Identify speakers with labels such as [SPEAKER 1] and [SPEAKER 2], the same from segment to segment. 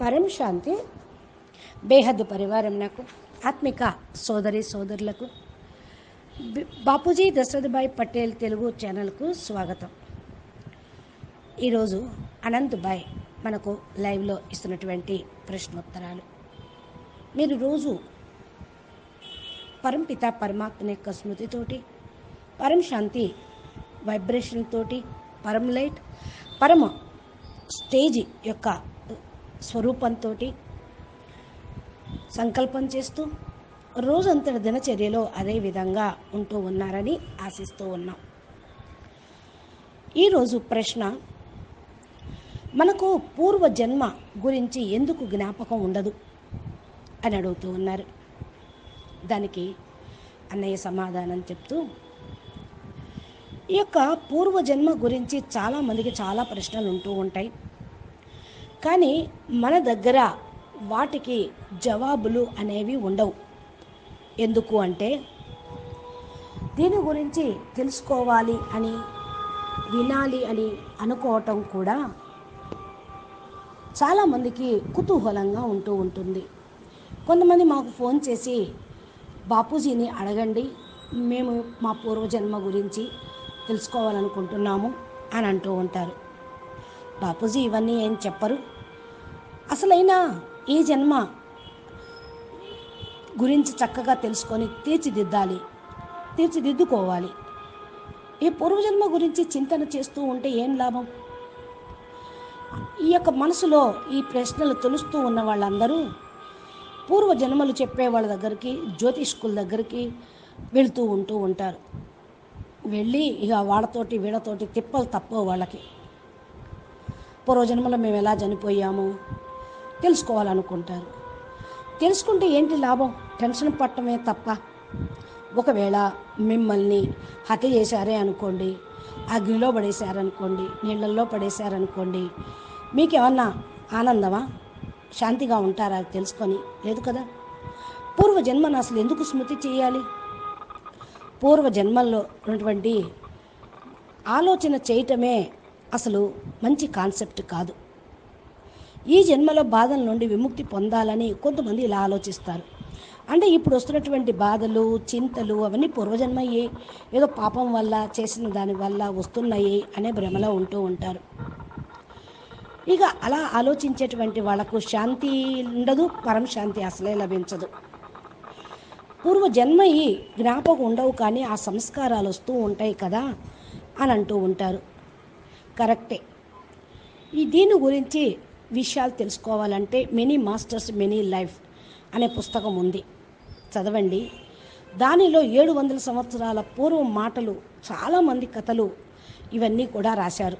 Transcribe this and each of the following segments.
[SPEAKER 1] పరం శాంతి బేహద్దు పరివారం నాకు ఆత్మిక సోదరి సోదరులకు బి- బాపూజీ దశరథభాయ్ పటేల్ తెలుగు ఛానల్కు స్వాగతం ఈరోజు అనంత్ భాయ్ మనకు లైవ్లో ఇస్తున్నటువంటి ప్రశ్నోత్తరాలు మీరు రోజు పరంపిత పరమాత్మ యొక్క స్మృతితోటి పరం శాంతి వైబ్రేషన్ తోటి పరం లైట్ పరమ స్టేజ్ యొక్క స్వరూపంతో సంకల్పం చేస్తూ రోజంతటి దినచర్యలో అదే విధంగా ఉంటూ ఉన్నారని ఆశిస్తూ ఉన్నాం ఈరోజు ప్రశ్న మనకు పూర్వ జన్మ గురించి ఎందుకు జ్ఞాపకం ఉండదు అని అడుగుతూ ఉన్నారు దానికి అన్నయ్య సమాధానం చెప్తూ ఈ యొక్క పూర్వజన్మ గురించి చాలామందికి చాలా ప్రశ్నలు ఉంటూ ఉంటాయి కానీ మన దగ్గర వాటికి జవాబులు అనేవి ఉండవు ఎందుకు అంటే దీని గురించి తెలుసుకోవాలి అని వినాలి అని అనుకోవటం కూడా చాలామందికి కుతూహలంగా ఉంటూ ఉంటుంది కొంతమంది మాకు ఫోన్ చేసి బాపూజీని అడగండి మేము మా పూర్వజన్మ గురించి తెలుసుకోవాలనుకుంటున్నాము అని అంటూ ఉంటారు బాపూజీ ఇవన్నీ ఏం చెప్పరు అసలైనా ఈ జన్మ గురించి చక్కగా తెలుసుకొని తీర్చిదిద్దాలి తీర్చిదిద్దుకోవాలి ఈ పూర్వజన్మ గురించి చింతన చేస్తూ ఉంటే ఏం లాభం ఈ యొక్క మనసులో ఈ ప్రశ్నలు తెలుస్తూ ఉన్న వాళ్ళందరూ పూర్వజన్మలు చెప్పే వాళ్ళ దగ్గరికి జ్యోతిష్కుల దగ్గరికి వెళ్తూ ఉంటూ ఉంటారు వెళ్ళి ఇక వాళ్ళతోటి వీళ్ళతోటి తిప్పలు తప్పవు వాళ్ళకి పూర్వజన్మలో మేము ఎలా చనిపోయాము తెలుసుకోవాలనుకుంటారు తెలుసుకుంటే ఏంటి లాభం టెన్షన్ పట్టమే తప్ప ఒకవేళ మిమ్మల్ని హత్య చేశారే అనుకోండి అగ్నిలో పడేశారనుకోండి నీళ్ళల్లో పడేశారనుకోండి మీకేమన్నా ఆనందమా శాంతిగా ఉంటారా అది తెలుసుకొని లేదు కదా పూర్వజన్మను అసలు ఎందుకు స్మృతి చేయాలి పూర్వ జన్మల్లో ఉన్నటువంటి ఆలోచన చేయటమే అసలు మంచి కాన్సెప్ట్ కాదు ఈ జన్మలో బాధల నుండి విముక్తి పొందాలని కొంతమంది ఇలా ఆలోచిస్తారు అంటే ఇప్పుడు వస్తున్నటువంటి బాధలు చింతలు అవన్నీ పూర్వజన్మయ్యి ఏదో పాపం వల్ల చేసిన దాని వల్ల వస్తున్నాయి అనే భ్రమలో ఉంటూ ఉంటారు ఇక అలా ఆలోచించేటువంటి వాళ్ళకు శాంతి ఉండదు పరం శాంతి అసలే లభించదు పూర్వ జన్మ ఈ జ్ఞాపకం ఉండవు కానీ ఆ సంస్కారాలు వస్తూ ఉంటాయి కదా అని అంటూ ఉంటారు కరెక్టే ఈ దీని గురించి విషయాలు తెలుసుకోవాలంటే మినీ మాస్టర్స్ మినీ లైఫ్ అనే పుస్తకం ఉంది చదవండి దానిలో ఏడు వందల సంవత్సరాల పూర్వం మాటలు చాలామంది కథలు ఇవన్నీ కూడా రాశారు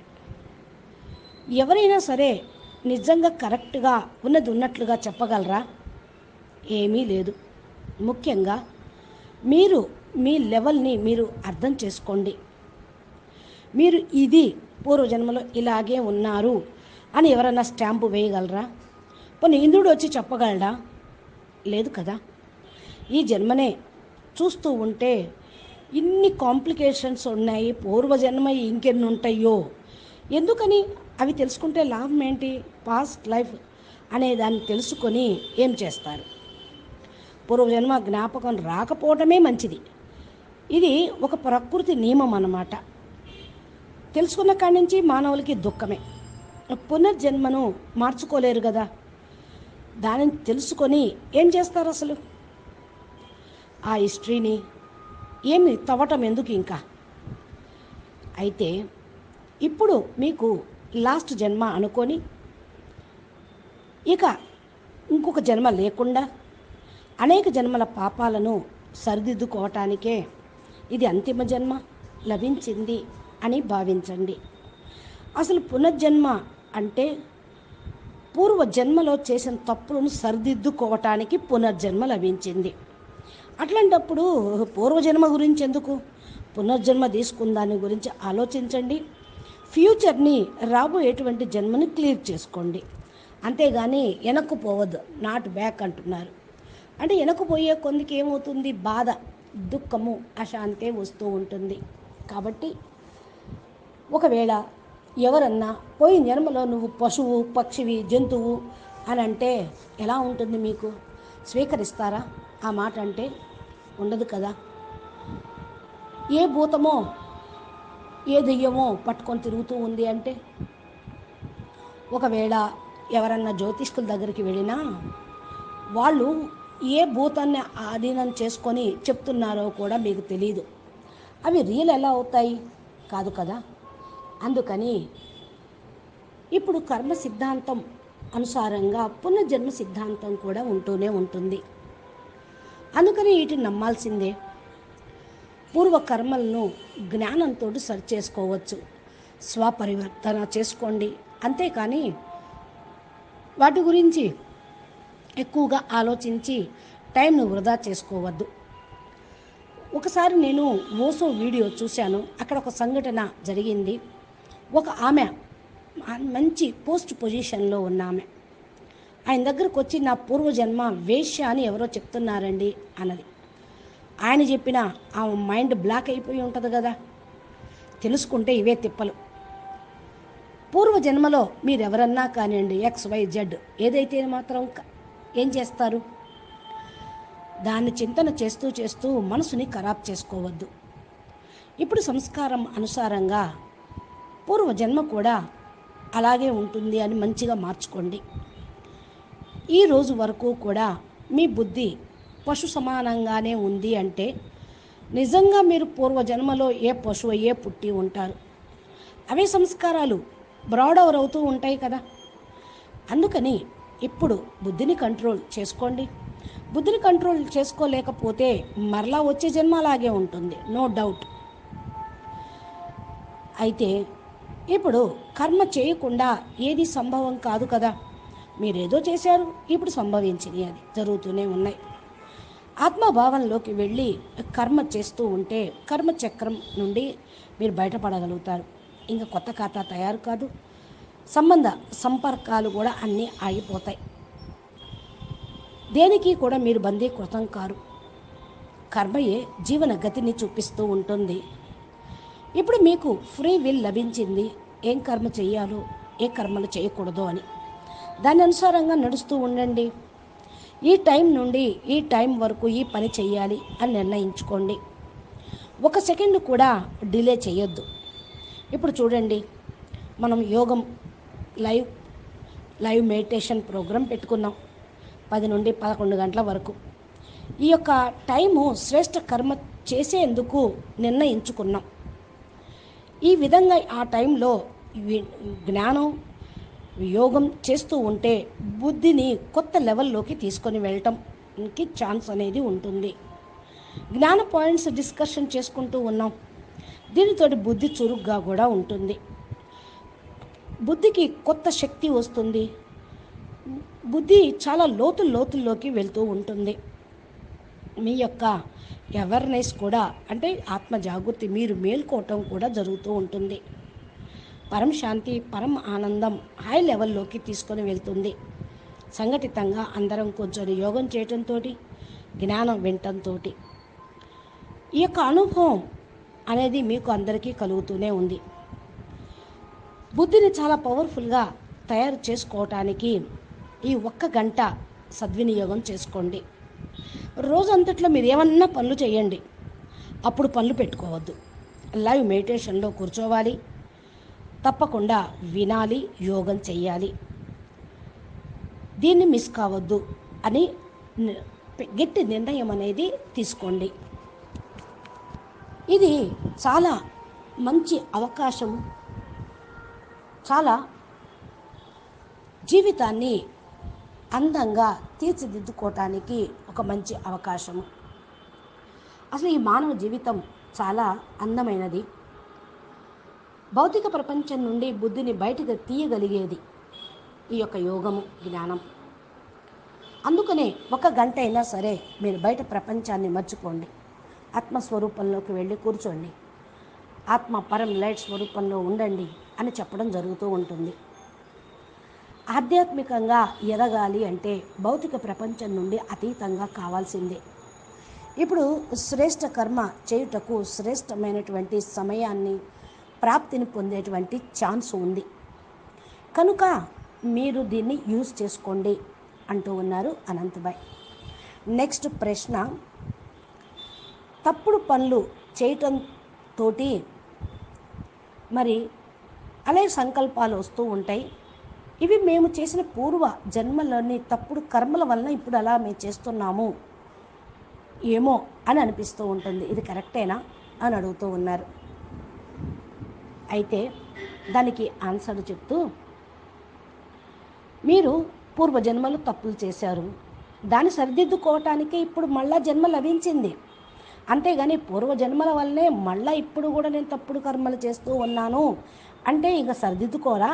[SPEAKER 1] ఎవరైనా సరే నిజంగా కరెక్ట్గా ఉన్నది ఉన్నట్లుగా చెప్పగలరా ఏమీ లేదు ముఖ్యంగా మీరు మీ లెవెల్ని మీరు అర్థం చేసుకోండి మీరు ఇది పూర్వజన్మలో ఇలాగే ఉన్నారు అని ఎవరైనా స్టాంపు వేయగలరా పోనీ ఇంద్రుడు వచ్చి చెప్పగలడా లేదు కదా ఈ జన్మనే చూస్తూ ఉంటే ఇన్ని కాంప్లికేషన్స్ ఉన్నాయి పూర్వజన్మ ఇంకెన్ని ఉంటాయో ఎందుకని అవి తెలుసుకుంటే లాభం ఏంటి పాస్ట్ లైఫ్ అనే దాన్ని తెలుసుకొని ఏం చేస్తారు పూర్వజన్మ జ్ఞాపకం రాకపోవటమే మంచిది ఇది ఒక ప్రకృతి నియమం అన్నమాట తెలుసుకున్న కాడి నుంచి మానవులకి దుఃఖమే పునర్జన్మను మార్చుకోలేరు కదా దానిని తెలుసుకొని ఏం చేస్తారు అసలు ఆ హిస్టరీని ఏమి తవ్వటం ఎందుకు ఇంకా అయితే ఇప్పుడు మీకు లాస్ట్ జన్మ అనుకొని ఇక ఇంకొక జన్మ లేకుండా అనేక జన్మల పాపాలను సరిదిద్దుకోవటానికే ఇది అంతిమ జన్మ లభించింది అని భావించండి అసలు పునర్జన్మ అంటే పూర్వ జన్మలో చేసిన తప్పులను సరిదిద్దుకోవటానికి పునర్జన్మ లభించింది అట్లాంటప్పుడు పూర్వజన్మ గురించి ఎందుకు పునర్జన్మ తీసుకున్న దాని గురించి ఆలోచించండి ఫ్యూచర్ని రాబోయేటువంటి జన్మని క్లియర్ చేసుకోండి అంతేగాని వెనక్కు పోవద్దు నాట్ బ్యాక్ అంటున్నారు అంటే వెనక్కు పోయే కొందికి ఏమవుతుంది బాధ దుఃఖము అశాంతే వస్తూ ఉంటుంది కాబట్టి ఒకవేళ ఎవరన్నా పోయిన జన్మలో నువ్వు పశువు పక్షివి జంతువు అని అంటే ఎలా ఉంటుంది మీకు స్వీకరిస్తారా ఆ మాట అంటే ఉండదు కదా ఏ భూతమో ఏ దెయ్యమో పట్టుకొని తిరుగుతూ ఉంది అంటే ఒకవేళ ఎవరన్నా జ్యోతిష్కుల దగ్గరికి వెళ్ళినా వాళ్ళు ఏ భూతాన్ని ఆధీనం చేసుకొని చెప్తున్నారో కూడా మీకు తెలియదు అవి రియల్ ఎలా అవుతాయి కాదు కదా అందుకని ఇప్పుడు కర్మ సిద్ధాంతం అనుసారంగా పునర్జన్మ సిద్ధాంతం కూడా ఉంటూనే ఉంటుంది అందుకని వీటిని నమ్మాల్సిందే పూర్వ కర్మలను జ్ఞానంతో సరి చేసుకోవచ్చు స్వపరివర్తన చేసుకోండి అంతేకాని వాటి గురించి ఎక్కువగా ఆలోచించి టైంను వృధా చేసుకోవద్దు ఒకసారి నేను ఓసో వీడియో చూశాను అక్కడ ఒక సంఘటన జరిగింది ఒక ఆమె మంచి పోస్ట్ పొజిషన్లో ఉన్న ఆమె ఆయన దగ్గరకు వచ్చి నా పూర్వజన్మ వేశ్య అని ఎవరో చెప్తున్నారండి అన్నది ఆయన చెప్పిన ఆ మైండ్ బ్లాక్ అయిపోయి ఉంటుంది కదా తెలుసుకుంటే ఇవే తిప్పలు పూర్వజన్మలో మీరు ఎవరన్నా కానివ్వండి ఎక్స్ వై జెడ్ ఏదైతే మాత్రం క- ఏం చేస్తారు దాన్ని చింతన చేస్తూ చేస్తూ మనసుని ఖరాబ్ చేసుకోవద్దు ఇప్పుడు సంస్కారం అనుసారంగా పూర్వజన్మ కూడా అలాగే ఉంటుంది అని మంచిగా మార్చుకోండి ఈ రోజు వరకు కూడా మీ బుద్ధి పశు సమానంగానే ఉంది అంటే నిజంగా మీరు పూర్వజన్మలో ఏ పశువు అయ్యే పుట్టి ఉంటారు అవే సంస్కారాలు బ్రాడ్ ఓవర్ అవుతూ ఉంటాయి కదా అందుకని ఇప్పుడు బుద్ధిని కంట్రోల్ చేసుకోండి బుద్ధిని కంట్రోల్ చేసుకోలేకపోతే మరలా వచ్చే జన్మ అలాగే ఉంటుంది నో డౌట్ అయితే ఇప్పుడు కర్మ చేయకుండా ఏది సంభవం కాదు కదా మీరేదో చేశారు ఇప్పుడు సంభవించినాయి అది జరుగుతూనే ఉన్నాయి ఆత్మభావంలోకి వెళ్ళి కర్మ చేస్తూ ఉంటే కర్మ చక్రం నుండి మీరు బయటపడగలుగుతారు ఇంకా కొత్త ఖాతా తయారు కాదు సంబంధ సంపర్కాలు కూడా అన్నీ ఆగిపోతాయి దేనికి కూడా మీరు బందీకృతం కారు కర్మయే జీవన గతిని చూపిస్తూ ఉంటుంది ఇప్పుడు మీకు ఫ్రీ విల్ లభించింది ఏం కర్మ చేయాలో ఏ కర్మలు చేయకూడదు అని దాని అనుసారంగా నడుస్తూ ఉండండి ఈ టైం నుండి ఈ టైం వరకు ఈ పని చేయాలి అని నిర్ణయించుకోండి ఒక సెకండ్ కూడా డిలే చేయొద్దు ఇప్పుడు చూడండి మనం యోగం లైవ్ లైవ్ మెడిటేషన్ ప్రోగ్రాం పెట్టుకున్నాం పది నుండి పదకొండు గంటల వరకు ఈ యొక్క టైము శ్రేష్ట కర్మ చేసేందుకు నిర్ణయించుకున్నాం ఈ విధంగా ఆ టైంలో వి- జ్ఞానం యోగం చేస్తూ ఉంటే బుద్ధిని కొత్త లెవెల్లోకి తీసుకొని వెళ్ళటంకి ఛాన్స్ అనేది ఉంటుంది జ్ఞాన పాయింట్స్ డిస్కషన్ చేసుకుంటూ ఉన్నాం దీనితో బుద్ధి చురుగ్గా కూడా ఉంటుంది బుద్ధికి కొత్త శక్తి వస్తుంది బుద్ధి చాలా లోతు లోతుల్లోకి వెళ్తూ ఉంటుంది మీ యొక్క అవేర్నెస్ కూడా అంటే ఆత్మ జాగృతి మీరు మేల్కోవటం కూడా జరుగుతూ ఉంటుంది పరం శాంతి పరం ఆనందం హై లెవెల్లోకి తీసుకొని వెళ్తుంది సంఘటితంగా అందరం కొంచెం యోగం చేయటంతో జ్ఞానం వినటంతో ఈ యొక్క అనుభవం అనేది మీకు అందరికీ కలుగుతూనే ఉంది బుద్ధిని చాలా పవర్ఫుల్గా తయారు చేసుకోవటానికి ఈ ఒక్క గంట సద్వినియోగం చేసుకోండి రోజంతట్లో మీరు ఏమన్నా పనులు చేయండి అప్పుడు పనులు పెట్టుకోవద్దు లైవ్ మెడిటేషన్లో కూర్చోవాలి తప్పకుండా వినాలి యోగం చెయ్యాలి దీన్ని మిస్ కావద్దు అని ని- గట్టి నిర్ణయం అనేది తీసుకోండి ఇది చాలా మంచి అవకాశం చాలా జీవితాన్ని అందంగా తీర్చిదిద్దుకోవటానికి ఒక మంచి అవకాశము అసలు ఈ మానవ జీవితం చాలా అందమైనది భౌతిక ప్రపంచం నుండి బుద్ధిని బయటకు తీయగలిగేది ఈ యొక్క యోగము జ్ఞానం అందుకనే ఒక గంట అయినా సరే మీరు బయట ప్రపంచాన్ని మర్చిపోండి ఆత్మస్వరూపంలోకి వెళ్ళి కూర్చోండి ఆత్మ పరం లైట్ స్వరూపంలో ఉండండి అని చెప్పడం జరుగుతూ ఉంటుంది ఆధ్యాత్మికంగా ఎదగాలి అంటే భౌతిక ప్రపంచం నుండి అతీతంగా కావాల్సిందే ఇప్పుడు శ్రేష్ట కర్మ చేయుటకు శ్రేష్టమైనటువంటి సమయాన్ని ప్రాప్తిని పొందేటువంటి ఛాన్స్ ఉంది కనుక మీరు దీన్ని యూజ్ చేసుకోండి అంటూ ఉన్నారు అనంతబాయ్ నెక్స్ట్ ప్రశ్న తప్పుడు పనులు చేయటం తోటి మరి అలాగే సంకల్పాలు వస్తూ ఉంటాయి ఇవి మేము చేసిన పూర్వ జన్మలోని తప్పుడు కర్మల వలన ఇప్పుడు అలా మేము చేస్తున్నాము ఏమో అని అనిపిస్తూ ఉంటుంది ఇది కరెక్టేనా అని అడుగుతూ ఉన్నారు అయితే దానికి ఆన్సర్ చెప్తూ మీరు పూర్వజన్మలు తప్పులు చేశారు దాన్ని సరిదిద్దుకోవటానికే ఇప్పుడు మళ్ళా జన్మ లభించింది అంతేగాని పూర్వజన్మల వల్లనే మళ్ళా ఇప్పుడు కూడా నేను తప్పుడు కర్మలు చేస్తూ ఉన్నాను అంటే ఇక సరిదిద్దుకోరా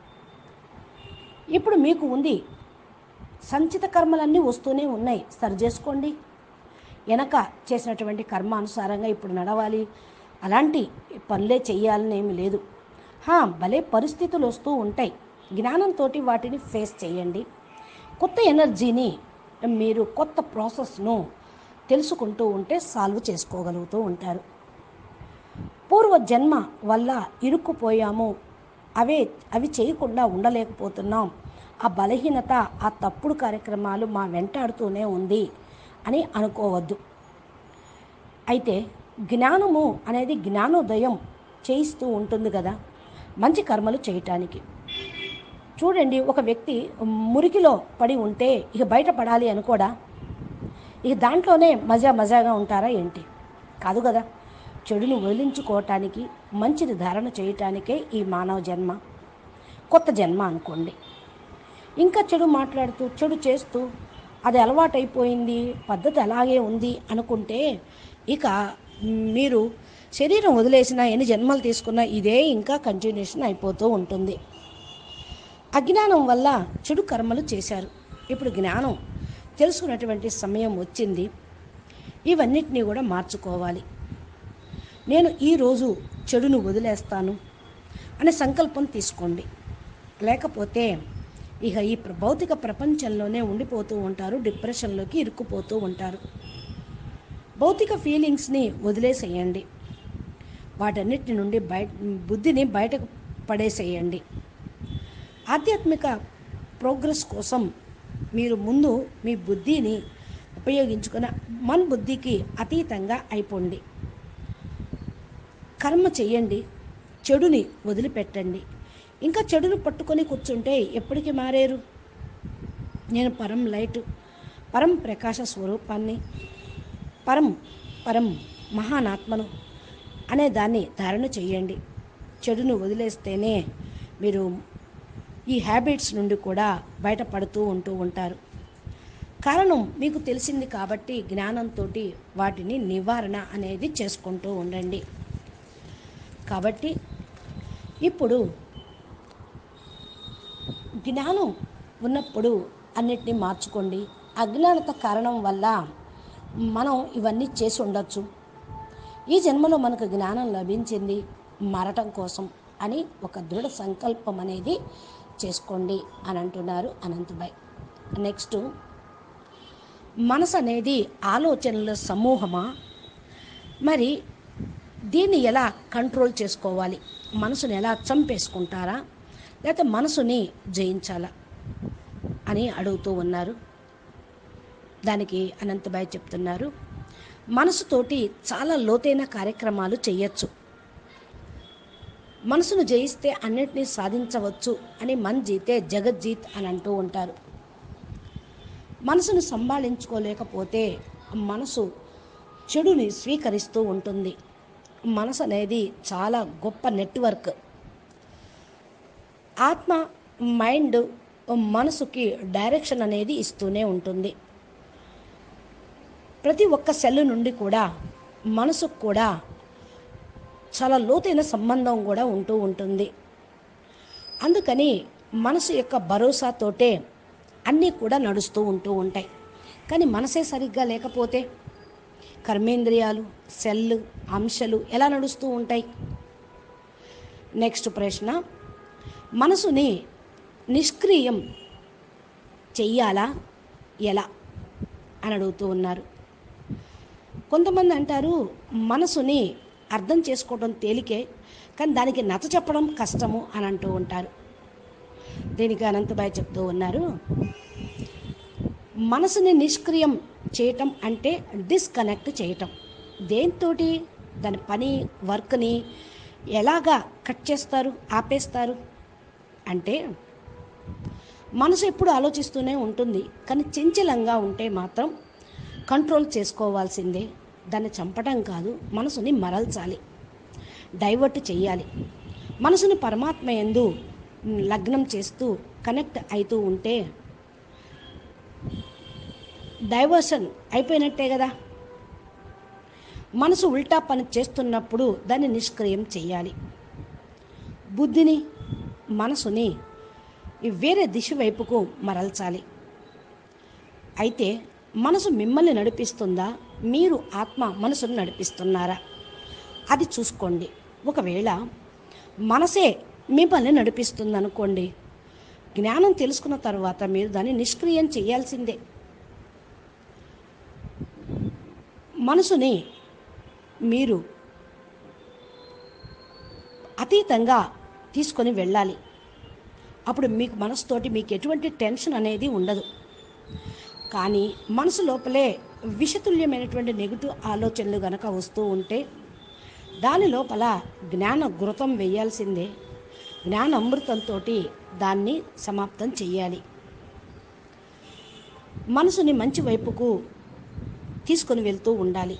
[SPEAKER 1] ఇప్పుడు మీకు ఉంది సంచిత కర్మలన్నీ వస్తూనే ఉన్నాయి సరి చేసుకోండి వెనక చేసినటువంటి కర్మ అనుసారంగా ఇప్పుడు నడవాలి అలాంటి పనులే చెయ్యాలని ఏమి లేదు హా భలే పరిస్థితులు వస్తూ ఉంటాయి జ్ఞానంతో వాటిని ఫేస్ చేయండి కొత్త ఎనర్జీని మీరు కొత్త ప్రాసెస్ను తెలుసుకుంటూ ఉంటే సాల్వ్ చేసుకోగలుగుతూ ఉంటారు పూర్వ జన్మ వల్ల ఇరుక్కుపోయాము అవే అవి చేయకుండా ఉండలేకపోతున్నాం ఆ బలహీనత ఆ తప్పుడు కార్యక్రమాలు మా వెంటాడుతూనే ఉంది అని అనుకోవద్దు అయితే జ్ఞానము అనేది జ్ఞానోదయం చేయిస్తూ ఉంటుంది కదా మంచి కర్మలు చేయటానికి చూడండి ఒక వ్యక్తి మురికిలో పడి ఉంటే ఇక బయట పడాలి అనుకోడా ఇక దాంట్లోనే మజా మజాగా ఉంటారా ఏంటి కాదు కదా చెడుని వదిలించుకోవటానికి మంచిని ధారణ చేయటానికే ఈ మానవ జన్మ కొత్త జన్మ అనుకోండి ఇంకా చెడు మాట్లాడుతూ చెడు చేస్తూ అది అలవాటైపోయింది పద్ధతి అలాగే ఉంది అనుకుంటే ఇక మీరు శరీరం వదిలేసిన ఎన్ని జన్మలు తీసుకున్నా ఇదే ఇంకా కంటిన్యూషన్ అయిపోతూ ఉంటుంది అజ్ఞానం వల్ల చెడు కర్మలు చేశారు ఇప్పుడు జ్ఞానం తెలుసుకున్నటువంటి సమయం వచ్చింది ఇవన్నిటినీ కూడా మార్చుకోవాలి నేను ఈరోజు చెడును వదిలేస్తాను అనే సంకల్పం తీసుకోండి లేకపోతే ఇక ఈ ప్ర- భౌతిక ప్రపంచంలోనే ఉండిపోతూ ఉంటారు డిప్రెషన్లోకి ఇరుక్కుపోతూ ఉంటారు భౌతిక ఫీలింగ్స్ని వదిలేసేయండి వాటన్నిటి నుండి బయట బుద్ధిని బయటకు పడేసేయండి ఆధ్యాత్మిక ప్రోగ్రెస్ కోసం మీరు ముందు మీ బుద్ధిని ఉపయోగించుకున్న మన బుద్ధికి అతీతంగా అయిపోండి కర్మ చెయ్యండి చెడుని వదిలిపెట్టండి ఇంకా చెడును పట్టుకొని కూర్చుంటే ఎప్పటికి మారేరు నేను పరం లైట్ పరం ప్రకాశ స్వరూపాన్ని పరం పరం మహానాత్మను అనే దాన్ని ధారణ చేయండి చెడును వదిలేస్తేనే మీరు ఈ హ్యాబిట్స్ నుండి కూడా బయటపడుతూ ఉంటూ ఉంటారు కారణం మీకు తెలిసింది కాబట్టి జ్ఞానంతో వాటిని నివారణ అనేది చేసుకుంటూ ఉండండి కాబట్టి ఇప్పుడు జ్ఞానం ఉన్నప్పుడు అన్నిటినీ మార్చుకోండి అజ్ఞానత కారణం వల్ల మనం ఇవన్నీ చేసి ఉండొచ్చు ఈ జన్మలో మనకు జ్ఞానం లభించింది మారటం కోసం అని ఒక దృఢ సంకల్పం అనేది చేసుకోండి అని అంటున్నారు అనంతబాయ్ నెక్స్ట్ మనసు అనేది ఆలోచనల సమూహమా మరి దీన్ని ఎలా కంట్రోల్ చేసుకోవాలి మనసుని ఎలా చంపేసుకుంటారా లేకపోతే మనసుని జయించాలా అని అడుగుతూ ఉన్నారు దానికి అనంతబాయ్ చెప్తున్నారు మనసుతోటి చాలా లోతైన కార్యక్రమాలు చేయొచ్చు మనసును జయిస్తే అన్నిటినీ సాధించవచ్చు అని మన్ జీతే జగజ్జీత్ అని అంటూ ఉంటారు మనసును సంభాళించుకోలేకపోతే మనసు చెడుని స్వీకరిస్తూ ఉంటుంది మనసు అనేది చాలా గొప్ప నెట్వర్క్ ఆత్మ మైండ్ మనసుకి డైరెక్షన్ అనేది ఇస్తూనే ఉంటుంది ప్రతి ఒక్క సెల్ నుండి కూడా మనసుకు కూడా చాలా లోతైన సంబంధం కూడా ఉంటూ ఉంటుంది అందుకని మనసు యొక్క భరోసాతోటే అన్నీ కూడా నడుస్తూ ఉంటూ ఉంటాయి కానీ మనసే సరిగ్గా లేకపోతే కర్మేంద్రియాలు సెల్ అంశాలు ఎలా నడుస్తూ ఉంటాయి నెక్స్ట్ ప్రశ్న మనసుని నిష్క్రియం చెయ్యాలా ఎలా అని అడుగుతూ ఉన్నారు కొంతమంది అంటారు మనసుని అర్థం చేసుకోవడం తేలికే కానీ దానికి నచ్చ చెప్పడం కష్టము అని అంటూ ఉంటారు దీనికి అనంతబాయ్ చెప్తూ ఉన్నారు మనసుని నిష్క్రియం చేయటం అంటే డిస్కనెక్ట్ చేయటం దేంతోటి దాని పని వర్క్ని ఎలాగా కట్ చేస్తారు ఆపేస్తారు అంటే మనసు ఎప్పుడు ఆలోచిస్తూనే ఉంటుంది కానీ చంచలంగా ఉంటే మాత్రం కంట్రోల్ చేసుకోవాల్సిందే దాన్ని చంపడం కాదు మనసుని మరల్చాలి డైవర్ట్ చేయాలి మనసుని పరమాత్మ ఎందు లగ్నం చేస్తూ కనెక్ట్ అవుతూ ఉంటే డైవర్షన్ అయిపోయినట్టే కదా మనసు ఉల్టా పని చేస్తున్నప్పుడు దాన్ని నిష్క్రియం చేయాలి బుద్ధిని మనసుని ఈ వేరే దిశ వైపుకు మరల్చాలి అయితే మనసు మిమ్మల్ని నడిపిస్తుందా మీరు ఆత్మ మనసును నడిపిస్తున్నారా అది చూసుకోండి ఒకవేళ మనసే మిమ్మల్ని నడిపిస్తుంది అనుకోండి జ్ఞానం తెలుసుకున్న తర్వాత మీరు దాన్ని నిష్క్రియం చేయాల్సిందే మనసుని మీరు అతీతంగా తీసుకొని వెళ్ళాలి అప్పుడు మీకు మనసుతోటి మీకు ఎటువంటి టెన్షన్ అనేది ఉండదు కానీ మనసు లోపలే విషతుల్యమైనటువంటి నెగిటివ్ ఆలోచనలు గనక వస్తూ ఉంటే దాని లోపల జ్ఞాన ఘృతం వేయాల్సిందే జ్ఞాన అమృతంతో దాన్ని సమాప్తం చెయ్యాలి మనసుని మంచి వైపుకు తీసుకొని వెళ్తూ ఉండాలి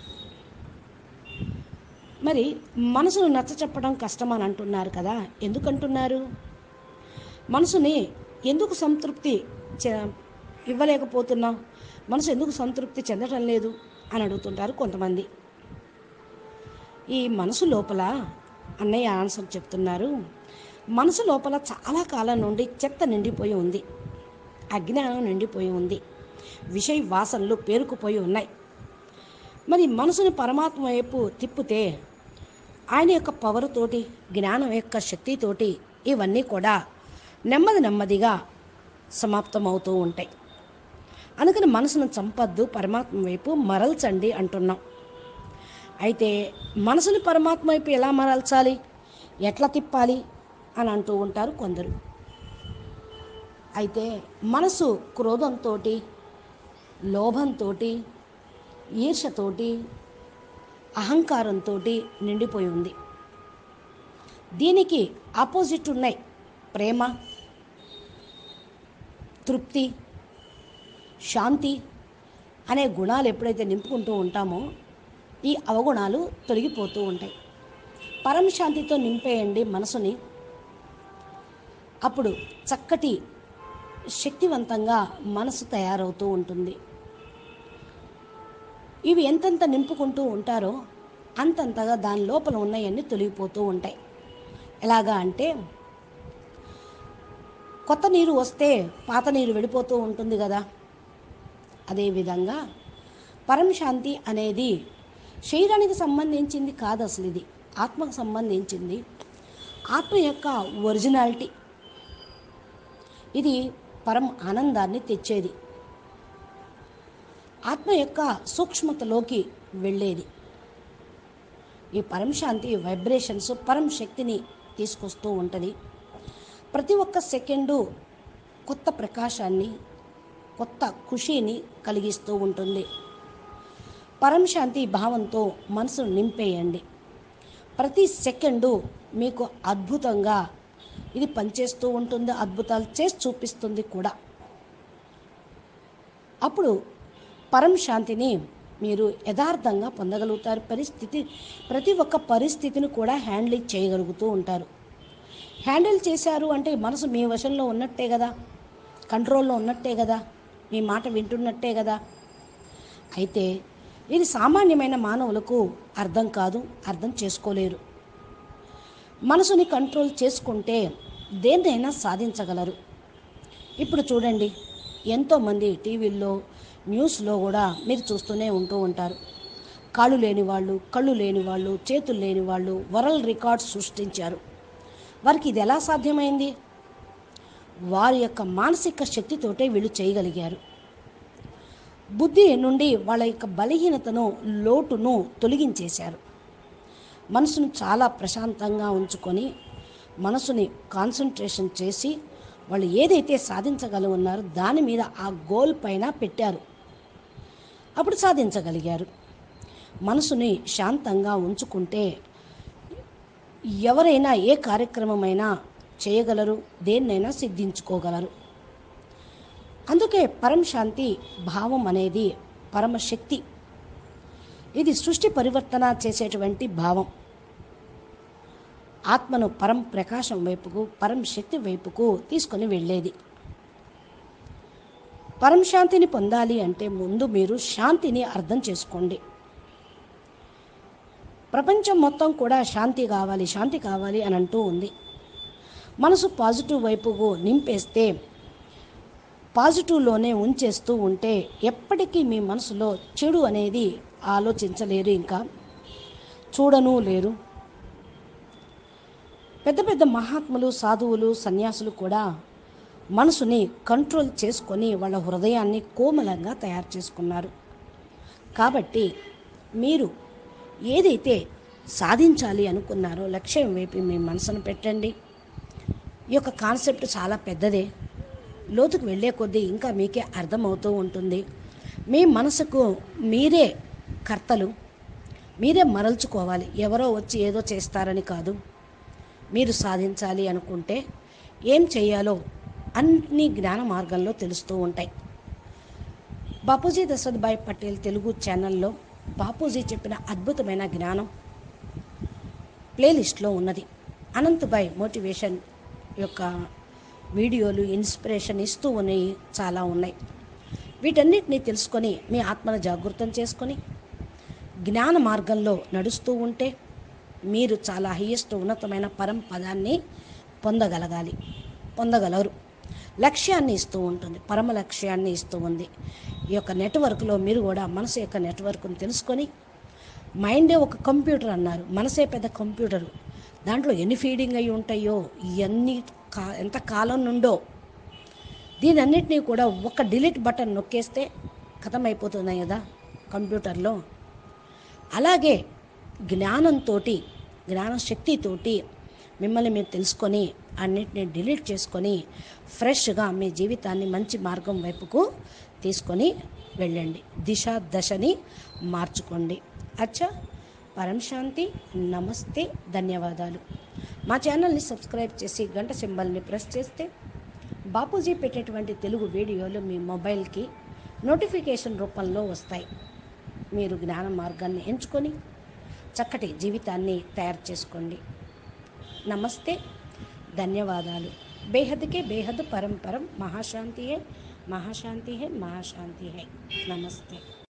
[SPEAKER 1] మరి మనసును నచ్చ చెప్పడం కష్టం అని అంటున్నారు కదా ఎందుకు అంటున్నారు మనసుని ఎందుకు సంతృప్తి చె- ఇవ్వలేకపోతున్నాం మనసు ఎందుకు సంతృప్తి చెందటం లేదు అని అడుగుతుంటారు కొంతమంది ఈ మనసు లోపల అన్నయ్య ఆన్సర్ చెప్తున్నారు మనసు లోపల చాలా కాలం నుండి చెత్త నిండిపోయి ఉంది అజ్ఞానం నిండిపోయి ఉంది విషయ వాసనలు పేరుకుపోయి ఉన్నాయి మరి మనసుని పరమాత్మ వైపు తిప్పితే ఆయన యొక్క పవర్ తోటి జ్ఞానం యొక్క శక్తితోటి ఇవన్నీ కూడా నెమ్మది నెమ్మదిగా సమాప్తం అవుతూ ఉంటాయి అందుకని మనసును చంపద్దు పరమాత్మ వైపు మరల్చండి అంటున్నాం అయితే మనసుని పరమాత్మ వైపు ఎలా మరల్చాలి ఎట్లా తిప్పాలి అని అంటూ ఉంటారు కొందరు అయితే మనసు క్రోధంతో లోభంతో ఈర్షతోటి అహంకారంతో నిండిపోయి ఉంది దీనికి ఆపోజిట్ ఉన్నాయి ప్రేమ తృప్తి శాంతి అనే గుణాలు ఎప్పుడైతే నింపుకుంటూ ఉంటామో ఈ అవగుణాలు తొలగిపోతూ ఉంటాయి పరమ శాంతితో నింపేయండి మనసుని అప్పుడు చక్కటి శక్తివంతంగా మనసు తయారవుతూ ఉంటుంది ఇవి ఎంతెంత నింపుకుంటూ ఉంటారో అంతంతగా దాని లోపల ఉన్నాయన్నీ తొలగిపోతూ ఉంటాయి ఎలాగా అంటే కొత్త నీరు వస్తే పాత నీరు వెళ్ళిపోతూ ఉంటుంది కదా అదేవిధంగా పరమశాంతి అనేది శరీరానికి సంబంధించింది కాదు అసలు ఇది ఆత్మకు సంబంధించింది ఆత్మ యొక్క ఒరిజినాలిటీ ఇది పరమ ఆనందాన్ని తెచ్చేది ఆత్మ యొక్క సూక్ష్మతలోకి వెళ్ళేది ఈ పరమశాంతి వైబ్రేషన్స్ పరమ శక్తిని తీసుకొస్తూ ఉంటుంది ప్రతి ఒక్క సెకండు కొత్త ప్రకాశాన్ని కొత్త ఖుషీని కలిగిస్తూ ఉంటుంది పరమశాంతి భావంతో మనసును నింపేయండి ప్రతి సెకండు మీకు అద్భుతంగా ఇది పనిచేస్తూ ఉంటుంది అద్భుతాలు చేసి చూపిస్తుంది కూడా అప్పుడు పరం శాంతిని మీరు యథార్థంగా పొందగలుగుతారు పరిస్థితి ప్రతి ఒక్క పరిస్థితిని కూడా హ్యాండిల్ చేయగలుగుతూ ఉంటారు హ్యాండిల్ చేశారు అంటే మనసు మీ వశంలో ఉన్నట్టే కదా కంట్రోల్లో ఉన్నట్టే కదా మీ మాట వింటున్నట్టే కదా అయితే ఇది సామాన్యమైన మానవులకు అర్థం కాదు అర్థం చేసుకోలేరు మనసుని కంట్రోల్ చేసుకుంటే దేన్నైనా సాధించగలరు ఇప్పుడు చూడండి ఎంతోమంది టీవీల్లో న్యూస్లో కూడా మీరు చూస్తూనే ఉంటూ ఉంటారు కాళ్ళు లేని వాళ్ళు కళ్ళు లేని వాళ్ళు చేతులు లేని వాళ్ళు వరల్డ్ రికార్డ్స్ సృష్టించారు వారికి ఇది ఎలా సాధ్యమైంది వారి యొక్క మానసిక శక్తితోటే వీళ్ళు చేయగలిగారు బుద్ధి నుండి వాళ్ళ యొక్క బలహీనతను లోటును తొలగించేశారు మనసును చాలా ప్రశాంతంగా ఉంచుకొని మనసుని కాన్సన్ట్రేషన్ చేసి వాళ్ళు ఏదైతే సాధించగల ఉన్నారో దాని మీద ఆ గోల్ పైన పెట్టారు అప్పుడు సాధించగలిగారు మనసుని శాంతంగా ఉంచుకుంటే ఎవరైనా ఏ కార్యక్రమమైనా చేయగలరు దేన్నైనా సిద్ధించుకోగలరు అందుకే పరం శాంతి భావం అనేది పరమశక్తి ఇది సృష్టి పరివర్తన చేసేటువంటి భావం ఆత్మను పరం ప్రకాశం వైపుకు పరం శక్తి వైపుకు తీసుకొని వెళ్ళేది పరం శాంతిని పొందాలి అంటే ముందు మీరు శాంతిని అర్థం చేసుకోండి ప్రపంచం మొత్తం కూడా శాంతి కావాలి శాంతి కావాలి అని అంటూ ఉంది మనసు పాజిటివ్ వైపుకు నింపేస్తే పాజిటివ్లోనే ఉంచేస్తూ ఉంటే ఎప్పటికీ మీ మనసులో చెడు అనేది ఆలోచించలేరు ఇంకా చూడను లేరు పెద్ద పెద్ద మహాత్ములు సాధువులు సన్యాసులు కూడా మనసుని కంట్రోల్ చేసుకొని వాళ్ళ హృదయాన్ని కోమలంగా తయారు చేసుకున్నారు కాబట్టి మీరు ఏదైతే సాధించాలి అనుకున్నారో లక్ష్యం వైపు మీ మనసును పెట్టండి ఈ యొక్క కాన్సెప్ట్ చాలా పెద్దదే లోతుకు వెళ్ళే కొద్దీ ఇంకా మీకే అర్థమవుతూ ఉంటుంది మీ మనసుకు మీరే కర్తలు మీరే మరల్చుకోవాలి ఎవరో వచ్చి ఏదో చేస్తారని కాదు మీరు సాధించాలి అనుకుంటే ఏం చేయాలో అన్ని జ్ఞాన మార్గంలో తెలుస్తూ ఉంటాయి బాపూజీ దశరథ్భాయ్ పటేల్ తెలుగు ఛానల్లో బాపూజీ చెప్పిన అద్భుతమైన జ్ఞానం ప్లేలిస్ట్లో ఉన్నది అనంతభాయ్ మోటివేషన్ యొక్క వీడియోలు ఇన్స్పిరేషన్ ఇస్తూ ఉన్నాయి చాలా ఉన్నాయి వీటన్నిటిని తెలుసుకొని మీ ఆత్మను జాగృతం చేసుకొని జ్ఞాన మార్గంలో నడుస్తూ ఉంటే మీరు చాలా హయ్యెస్ట్ ఉన్నతమైన పరం పదాన్ని పొందగలగాలి పొందగలరు లక్ష్యాన్ని ఇస్తూ ఉంటుంది పరమ లక్ష్యాన్ని ఇస్తూ ఉంది ఈ యొక్క నెట్వర్క్లో మీరు కూడా మనసు యొక్క నెట్వర్క్ను తెలుసుకొని మైండే ఒక కంప్యూటర్ అన్నారు మనసే పెద్ద కంప్యూటర్ దాంట్లో ఎన్ని ఫీడింగ్ అయి ఉంటాయో ఇవన్నీ కా ఎంత కాలం నుండో దీనన్నిటినీ కూడా ఒక డిలీట్ బటన్ నొక్కేస్తే ఖతం అయిపోతున్నాయి కదా కంప్యూటర్లో అలాగే జ్ఞానంతో జ్ఞాన శక్తితోటి మిమ్మల్ని మీరు తెలుసుకొని అన్నిటిని డిలీట్ చేసుకొని ఫ్రెష్గా మీ జీవితాన్ని మంచి మార్గం వైపుకు తీసుకొని వెళ్ళండి దిశ దశని మార్చుకోండి అచ్చా పరం శాంతి నమస్తే ధన్యవాదాలు మా ఛానల్ని సబ్స్క్రైబ్ చేసి గంట సింబల్ని ప్రెస్ చేస్తే బాపూజీ పెట్టేటువంటి తెలుగు వీడియోలు మీ మొబైల్కి నోటిఫికేషన్ రూపంలో వస్తాయి మీరు జ్ఞాన మార్గాన్ని ఎంచుకొని చక్కటి జీవితాన్ని తయారు చేసుకోండి నమస్తే ధన్యవాదాలు బేహద్కే బేహద్ పరం పరం మహాశాంతి హే మహాశాంతి హే మహాశాంతి హే నమస్తే